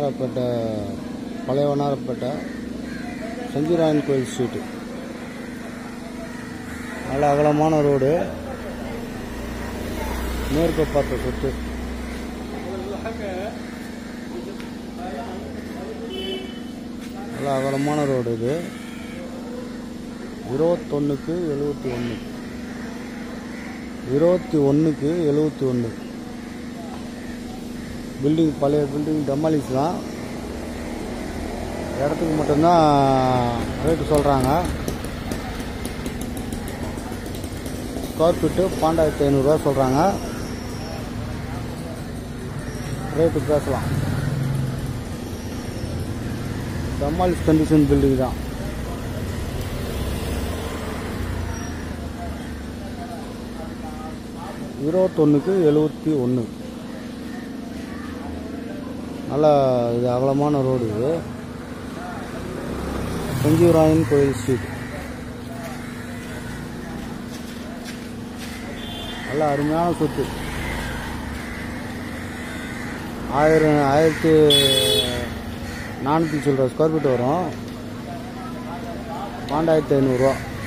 வண்ணாரப்பேட்டை பழைய வண்ணாரப்பேட்டை செஞ்சிராயன் கோயில் ஸ்ட்ரீட்டு நல்ல அகலமான ரோடு மேற்கு பார்த்த சொத்து நல்ல அகலமான ரோடு இது இருபத்தொன்னுக்கு எழுபத்தி ஒன்று இருபத்தி ஒன்றுக்கு எழுபத்தி ஒன்று பில்டிங் பழைய பில்டிங் டெமாலிஸ் தான் இடத்துக்கு மட்டும்தான் ரேட்டு சொல்கிறாங்க ஸ்கொயர் ஃபீட்டு பன்னெண்டாயிரத்தி ஐநூறுரூவா சொல்கிறாங்க ரேட்டு பேசலாம் டெமாலிஸ் கண்டிஷன் பில்டிங் தான் இருபத்தொன்றுக்கு எழுபத்தி ஒன்று நல்லா இது அகலமான ரோடு இது செஞ்சூராயன் கோயில் ஸ்ட்ரீட் நல்ல அருமையான சொத்து ஆயிரம் ஆயிரத்தி நானூற்றி சொல்கிற ஸ்கொயர் ஃபீட் வரும் பன்னெண்டாயிரத்தி ஐநூறுரூவா